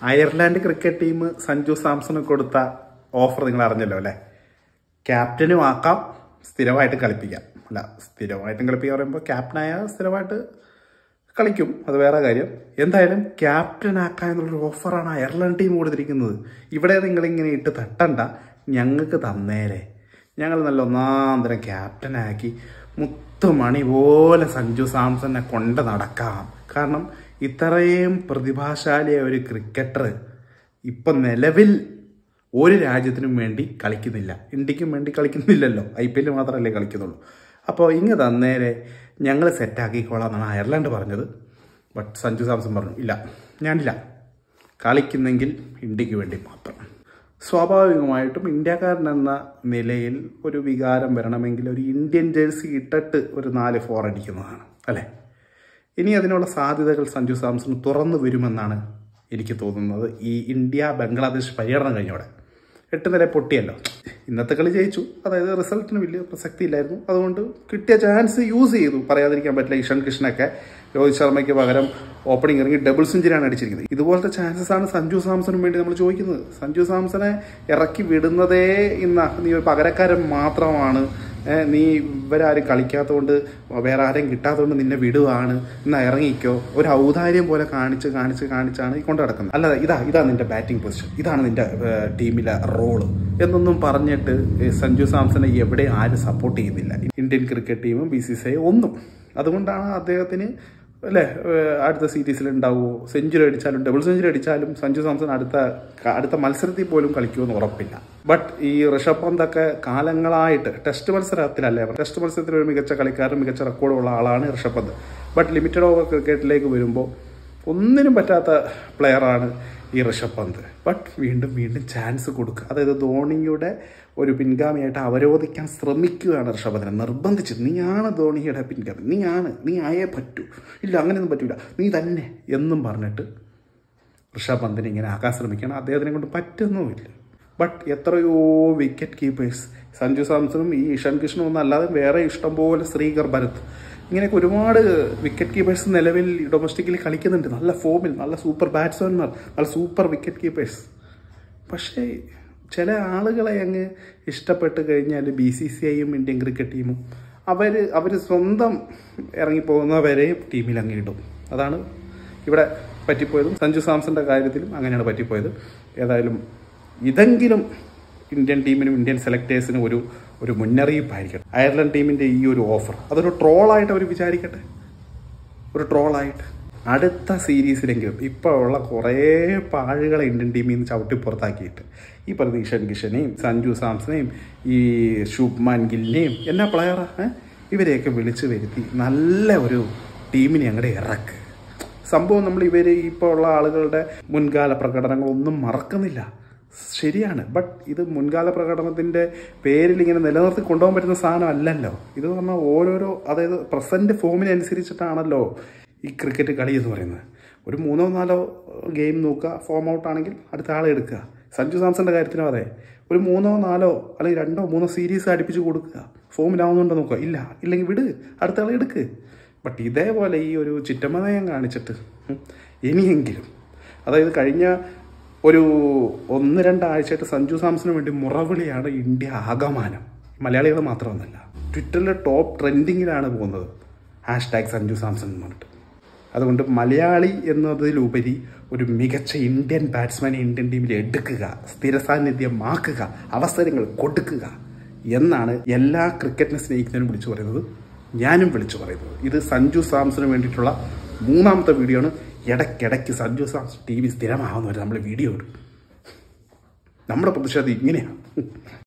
Ireland cricket team Sanju സാംസണ് കൊടുത്ത offer നിങ്ങൾ അറിഞ്ഞല്ലോ അല്ലേ ക്യാപ്റ്റനും ആക്കാം സ്ഥിരമായിട്ട് കളിപ്പിക്കാം അല്ല സ്ഥിരമായിട്ടും കളിപ്പിക്കാൻ പറയുമ്പോൾ ക്യാപ്റ്റനായ സ്ഥിരമായിട്ട് കളിക്കും അത് വേറെ കാര്യം എന്തായാലും ക്യാപ്റ്റൻ ആക്കാം എന്നുള്ളൊരു ഓഫറാണ് അയർലൻഡ് ടീം കൊടുത്തിരിക്കുന്നത് ഇവിടെ നിങ്ങളിങ്ങനെ ഇട്ട് തട്ടണ്ട ഞങ്ങൾക്ക് തന്നേരെ ഞങ്ങൾ നല്ല ഒന്നാന്തരം ക്യാപ്റ്റനാക്കി മുത്തുമണി പോലെ സഞ്ജു സാംസനെ കൊണ്ട് നടക്കാം കാരണം ഇത്രയും പ്രതിഭാശാലിയായ ഒരു ക്രിക്കറ്റർ ഇപ്പം നിലവിൽ ഒരു രാജ്യത്തിനും വേണ്ടി കളിക്കുന്നില്ല ഇന്ത്യക്കും വേണ്ടി കളിക്കുന്നില്ലല്ലോ ഐ പി എല്ലിൽ മാത്രമല്ലേ കളിക്കുന്നുള്ളൂ അപ്പോൾ ഇങ്ങ് തന്നേരെ ഞങ്ങൾ സെറ്റാക്കിക്കോളാം എന്നാണ് അയർലൻഡ് പറഞ്ഞത് ബട്ട് സഞ്ജു സാംസൺ പറഞ്ഞു ഇല്ല ഞാനില്ല കളിക്കുന്നെങ്കിൽ ഇന്ത്യക്ക് വേണ്ടി മാത്രം സ്വാഭാവികമായിട്ടും ഇന്ത്യക്കാരൻ എന്ന നിലയിൽ ഒരു വികാരം വരണമെങ്കിൽ ഒരു ഇന്ത്യൻ ജേഴ്സി ഇട്ടിട്ട് ഒരു നാല് ഫോർ അടിക്കുന്നതാണ് അല്ലേ ഇനി അതിനുള്ള സാധ്യതകൾ സഞ്ജു സാംസൺ തുറന്നു വരുമെന്നാണ് എനിക്ക് തോന്നുന്നത് ഈ ഇന്ത്യ ബംഗ്ലാദേശ് പര്യടനം കഴിഞ്ഞോടെ എട്ട് നില പൊട്ടിയല്ലോ ഇന്നത്തെ കളി ജയിച്ചു അതായത് റിസൾട്ടിന് വലിയ പ്രസക്തി ഇല്ലായിരുന്നു അതുകൊണ്ട് കിട്ടിയ ചാൻസ് യൂസ് ചെയ്തു പറയാതിരിക്കാൻ പറ്റില്ല ഇഷൻ കൃഷ്ണൊക്കെ രോഹിത് ശർമ്മയ്ക്ക് പകരം ഓപ്പണിംഗ് ഇറങ്ങി ഡബിൾ സെഞ്ചുറിയാണ് അടിച്ചിരിക്കുന്നത് ഇതുപോലത്തെ ചാൻസസ് ആണ് സഞ്ജു സാംസണിന് വേണ്ടി നമ്മൾ ചോദിക്കുന്നത് സഞ്ജു സാംസനെ ഇറക്കി വിടുന്നതേ ഇന്ന നീ ഒരു പകരക്കാരൻ മാത്രമാണ് ഏ, നീ ഇവരാരും കളിക്കാത്തതുകൊണ്ട് വേറെ ആരെയും കിട്ടാത്തതുകൊണ്ട് നിന്നെ വിടുവാണ് എന്നാ ഇറങ്ങിക്കോ ഒരു ഔദാര്യം പോലെ കാണിച്ച് കാണിച്ച് കാണിച്ചാണ് ഈ കൊണ്ട് നടക്കുന്നത് അല്ല ഇതാ ഇതാ നിന്റെ ബാറ്റിംഗ് പൊസിഷൻ ഇതാണ് നിന്റെ ഏ, ടീമിലെ റോള് എന്നൊന്നും പറഞ്ഞിട്ട് ഏ, സഞ്ജു സാംസനെ എവിടെ ആരും സപ്പോർട്ട് ചെയ്യുന്നില്ല ഇന്ത്യൻ ക്രിക്കറ്റ് ടീമും ബി സി സി ഐ ഒന്നും അതുകൊണ്ടാണ് അദ്ദേഹത്തിന് അല്ലേ ഏഹ് അടുത്ത സീരീസിൽ ഉണ്ടാവുമോ സെഞ്ചുറി അടിച്ചാലും ഡബിൾ സെഞ്ചുറി അടിച്ചാലും സഞ്ജു സാംസൺ അടുത്ത അടുത്ത മത്സരത്തിൽ പോലും കളിക്കുമെന്ന് ഉറപ്പില്ല ബട്ട് ഈ ഋഷഭ് പന്തൊക്കെ കാലങ്ങളായിട്ട് ടെസ്റ്റ് മത്സരത്തിലല്ലേ ടെസ്റ്റ് മത്സരത്തിൽ ഒരു മികച്ച കളിക്കാരൻ മികച്ച റെക്കോർഡുള്ള ആളാണ് ഋഷഭ് പന്ത് ബട്ട് ലിമിറ്റഡ് ഓവർ ക്രിക്കറ്റിലേക്ക് വരുമ്പോൾ ഒന്നിനും പറ്റാത്ത പ്ലെയറാണ് ഈ ഋഷഭ് പന്ത് ബട്ട് വീണ്ടും വീണ്ടും ചാൻസ് കൊടുക്കുക അതായത് ധോണിയുടെ ഒരു പിൻഗാമിയായിട്ട് അവരോധിക്കാൻ ശ്രമിക്കുകയാണ് ഋഷഭ് പന്തിനെ നിർബന്ധിച്ച് നീയാണ് ധോണിയുടെ പിൻഗാമി നീയാണ് നീ ആയേ പറ്റൂ ഇല്ല അങ്ങനെയൊന്നും പറ്റൂല നീ തന്നെ എന്നും പറഞ്ഞിട്ട് ഋഷഭ് പന്തിനെ ഇങ്ങനെ ആക്കാൻ ശ്രമിക്കുകയാണ് അദ്ദേഹത്തിനെ കൊണ്ട് പറ്റുന്നുമില്ല ബട്ട് എത്രയോ വിക്കറ്റ് കീപ്പേഴ്സ് സഞ്ജു സാംസണും ഈ ഇഷാൻ കൃഷ്ണനും ഒന്നും അല്ലാതെ വേറെ ഇഷ്ടംപോലെ ശ്രീകർ ഭരത് ഇങ്ങനെയൊക്കെ ഒരുപാട് വിക്കറ്റ് കീപ്പേഴ്സ് നിലവിൽ ഡൊമസ്റ്റിക്കലി കളിക്കുന്നുണ്ട് നല്ല ഫോമിൽ നല്ല സൂപ്പർ ബാറ്റ്സ്മാൻമാർ നല്ല സൂപ്പർ വിക്കറ്റ് കീപ്പേഴ്സ് പക്ഷേ ചില ആളുകളെ അങ്ങ് ഇഷ്ടപ്പെട്ട് കഴിഞ്ഞാൽ ബി സി സി ഐയും ഇന്ത്യൻ ക്രിക്കറ്റ് ടീമും അവർ അവർ സ്വന്തം ഇറങ്ങിപ്പോകുന്നവരെ ടീമിൽ അങ്ങ് ഇടും അതാണ് ഇവിടെ പറ്റിപ്പോയതും സഞ്ജു സാംസന്റെ കാര്യത്തിലും അങ്ങനെയാണ് പറ്റിപ്പോയത് ഏതായാലും ഇതെങ്കിലും ഇന്ത്യൻ ടീമിനും ഇന്ത്യൻ സെലക്ടേഴ്സിനും ഒരു ഒരു മുന്നറിയിപ്പായിരിക്കട്ടെ അയർലൻഡ് ടീമിന്റെ ഈ ഒരു ഓഫർ അതൊരു ട്രോളായിട്ട് അവർ വിചാരിക്കട്ടെ ഒരു ട്രോളായിട്ട് അടുത്ത സീരീസിലെങ്കിലും ഇപ്പോൾ ഉള്ള കുറേ പാഴുകളെ ഇന്ത്യൻ ടീമിൽ നിന്ന് ചവിട്ടി പുറത്താക്കിയിട്ട് ഈ പറഞ്ഞ ഇഷൻ കിഷനെയും സഞ്ജു സാംസനെയും ഈ ശുഭ്മാൻ ഗില്ലിനെയും എന്നാ പ്ലെയറാ ഇവരെയൊക്കെ വിളിച്ചു വരുത്തി നല്ല ഒരു ടീമിനെ അങ്ങോട്ട് ഇറക്ക് സംഭവം നമ്മൾ ഇവർ ഇപ്പോൾ ഉള്ള ആളുകളുടെ മുൻകാല പ്രകടനങ്ങളൊന്നും മറക്കുന്നില്ല ശരിയാണ് ബട്ട് ഇത് മുൻകാല പ്രകടനത്തിന്റെ പേരിൽ ഇങ്ങനെ നിലനിർത്തി കൊണ്ടുപോകാൻ പറ്റുന്ന സാധനം അല്ലല്ലോ ഇത് പറഞ്ഞാൽ ഓരോരോ അതായത് പ്രസന്റ് ഫോമിനനുസരിച്ചിട്ടാണല്ലോ ഈ ക്രിക്കറ്റ് കളി എന്ന് പറയുന്നത് ഒരു മൂന്നോ നാലോ ഗെയിം നോക്കുക ഫോം ഔട്ട് ആണെങ്കിൽ അടുത്ത ആളെ എടുക്കുക സഞ്ജു സാംസന്റെ കാര്യത്തിലും അതെ ഒരു മൂന്നോ നാലോ അല്ലെങ്കിൽ രണ്ടോ മൂന്നോ സീരീസ് അടുപ്പിച്ച് കൊടുക്കുക ഫോമിലാവുന്നുണ്ടോ നോക്കുക ഇല്ല ഇല്ലെങ്കിൽ വിട് അടുത്ത ആളെ എടുക്ക് ബട്ട് ഇതേപോലെ ഈ ഒരു ചിറ്റമനയം കാണിച്ചിട്ട് ഉം, ഇനിയെങ്കിലും അതായത് കഴിഞ്ഞ ഒരു ഒന്ന് രണ്ടാഴ്ചയായിട്ട് സഞ്ജു സാംസന് വേണ്ടി മുറവിളിയാണ് ഇന്ത്യ ആകമാനം മലയാളികൾ മാത്രമൊന്നുമല്ല ട്വിറ്ററിലെ ടോപ്പ് ട്രെൻഡിങ്ങിലാണ് പോകുന്നത് ഹാഷ് ടാഗ് സഞ്ജു സാംസൺ എന്ന് പറഞ്ഞിട്ട് അതുകൊണ്ട് മലയാളി എന്നതിലുപരി ഒരു മികച്ച ഇന്ത്യൻ ബാറ്റ്സ്മാനെ ഇന്ത്യൻ ടീമിൽ എടുക്കുക സ്ഥിര സാന്നിധ്യമാക്കുക അവസരങ്ങൾ കൊടുക്കുക എന്നാണ് എല്ലാ ക്രിക്കറ്റിനെ സ്നേഹിക്കുന്നതിനും വിളിച്ചു പറയുന്നത് ഞാനും വിളിച്ചു പറയുന്നത് ഇത് സഞ്ജു സാംസന് വേണ്ടിയിട്ടുള്ള മൂന്നാമത്തെ വീഡിയോ ആണ് ഇടയ്ക്കിടയ്ക്ക് സഞ്ജു സാംസ് ടി വി സ്ഥിരമാവുന്നവരെ നമ്മൾ വീഡിയോ ഇടും നമ്മുടെ പ്രതിഷേധം ഇങ്ങനെയാണ്